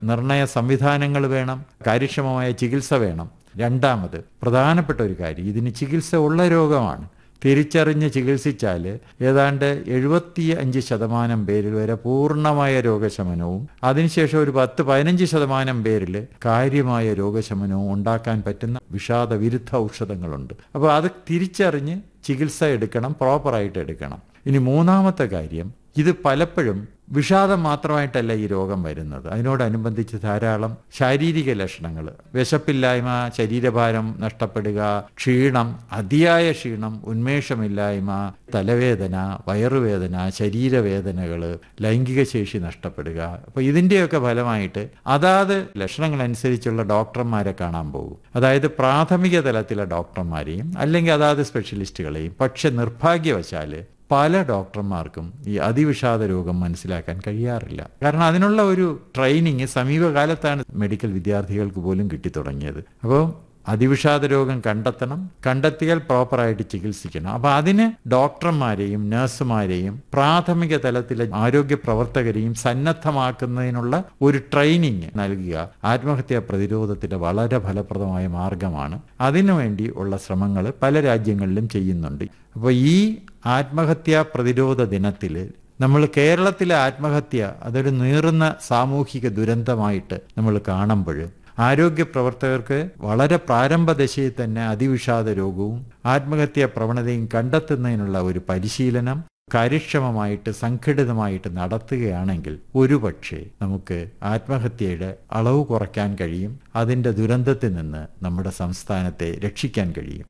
നിർണയ സംവിധാനങ്ങൾ വേണം കാര്യക്ഷമമായ ചികിത്സ വേണം രണ്ടാമത് പ്രധാനപ്പെട്ട ഒരു കാര്യം ഇതിന് ചികിത്സ ഉള്ള രോഗമാണ് തിരിച്ചറിഞ്ഞ് ചികിത്സിച്ചാൽ ഏതാണ്ട് എഴുപത്തി അഞ്ച് ശതമാനം പേരിൽ വരെ പൂർണ്ണമായ രോഗശമനവും അതിനുശേഷം ഒരു പത്ത് പതിനഞ്ച് ശതമാനം പേരിൽ കാര്യമായ രോഗശമനവും ഉണ്ടാക്കാൻ പറ്റുന്ന വിഷാദ വിരുദ്ധ ഔഷധങ്ങളുണ്ട് അപ്പോൾ അത് തിരിച്ചറിഞ്ഞ് ചികിത്സ എടുക്കണം പ്രോപ്പറായിട്ട് എടുക്കണം ഇനി മൂന്നാമത്തെ കാര്യം ഇത് പലപ്പോഴും വിഷാദം മാത്രമായിട്ടല്ല ഈ രോഗം വരുന്നത് അതിനോടനുബന്ധിച്ച് ധാരാളം ശാരീരിക ലക്ഷണങ്ങൾ വിശപ്പില്ലായ്മ ശരീരഭാരം നഷ്ടപ്പെടുക ക്ഷീണം അതിയായ ക്ഷീണം ഉന്മേഷമില്ലായ്മ തലവേദന വയറുവേദന ശരീരവേദനകൾ ലൈംഗിക ശേഷി നഷ്ടപ്പെടുക അപ്പോൾ ഇതിൻ്റെയൊക്കെ ഫലമായിട്ട് അതാത് ലക്ഷണങ്ങൾ അനുസരിച്ചുള്ള ഡോക്ടർമാരെ കാണാൻ പോകും അതായത് പ്രാഥമിക തലത്തിലെ ഡോക്ടർമാരെയും അല്ലെങ്കിൽ അതാത് സ്പെഷ്യലിസ്റ്റുകളെയും പക്ഷെ നിർഭാഗ്യവശാൽ പല ഡോക്ടർമാർക്കും ഈ അതിവിഷാദ രോഗം മനസ്സിലാക്കാൻ കഴിയാറില്ല കാരണം അതിനുള്ള ഒരു ട്രെയിനിങ് സമീപകാലത്താണ് മെഡിക്കൽ വിദ്യാർത്ഥികൾക്ക് പോലും കിട്ടിത്തുടങ്ങിയത് അപ്പോൾ അതിവിഷാദ രോഗം കണ്ടെത്തണം കണ്ടെത്തിയാൽ പ്രോപ്പറായിട്ട് ചികിത്സിക്കണം അപ്പോൾ അതിന് ഡോക്ടർമാരെയും നഴ്സുമാരെയും പ്രാഥമിക തലത്തിലെ ആരോഗ്യ പ്രവർത്തകരെയും സന്നദ്ധമാക്കുന്നതിനുള്ള ഒരു ട്രെയിനിങ് നൽകുക ആത്മഹത്യാ പ്രതിരോധത്തിന്റെ വളരെ ഫലപ്രദമായ മാർഗമാണ് അതിനുവേണ്ടി ഉള്ള ശ്രമങ്ങൾ പല രാജ്യങ്ങളിലും ചെയ്യുന്നുണ്ട് അപ്പോൾ ഈ ആത്മഹത്യാ പ്രതിരോധ ദിനത്തിൽ നമ്മൾ കേരളത്തിലെ ആത്മഹത്യ അതൊരു നീറുന്ന സാമൂഹിക ദുരന്തമായിട്ട് നമ്മൾ കാണുമ്പോൾ ആരോഗ്യ പ്രവർത്തകർക്ക് വളരെ പ്രാരംഭ ദശയിൽ തന്നെ അതിവിഷാദ രോഗവും ആത്മഹത്യാ പ്രവണതയും കണ്ടെത്തുന്നതിനുള്ള ഒരു പരിശീലനം കാര്യക്ഷമമായിട്ട് സംഘടിതമായിട്ട് നടത്തുകയാണെങ്കിൽ ഒരുപക്ഷെ നമുക്ക് ആത്മഹത്യയുടെ അളവ് കുറയ്ക്കാൻ കഴിയും അതിൻ്റെ ദുരന്തത്തിൽ നിന്ന് നമ്മുടെ സംസ്ഥാനത്തെ രക്ഷിക്കാൻ കഴിയും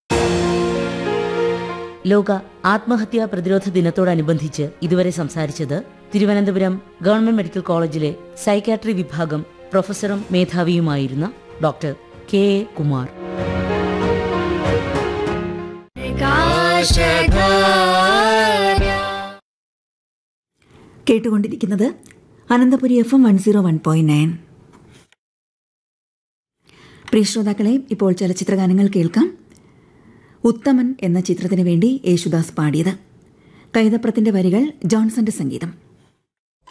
ലോക ആത്മഹത്യാ പ്രതിരോധ ദിനത്തോടനുബന്ധിച്ച് ഇതുവരെ സംസാരിച്ചത് തിരുവനന്തപുരം ഗവൺമെന്റ് മെഡിക്കൽ കോളേജിലെ സൈക്കാട്രി വിഭാഗം പ്രൊഫസറും മേധാവിയുമായിരുന്ന ഡോക്ടർ കെ എ കുമാർ കേട്ടുകൊണ്ടിരിക്കുന്നത് Ananthapuri F M one zero one point nine പ്രിയ ശ്രോതാക്കളെ ഇപ്പോൾ ചലച്ചിത്രഗാനങ്ങൾ കേൾക്കാം ഉത്തമൻ എന്ന ചിത്രത്തിന് വേണ്ടി യേശുദാസ് പാടിയത് കൈതപ്രത്തിന്റെ വരികൾ ജോൺസന്റെ സംഗീതം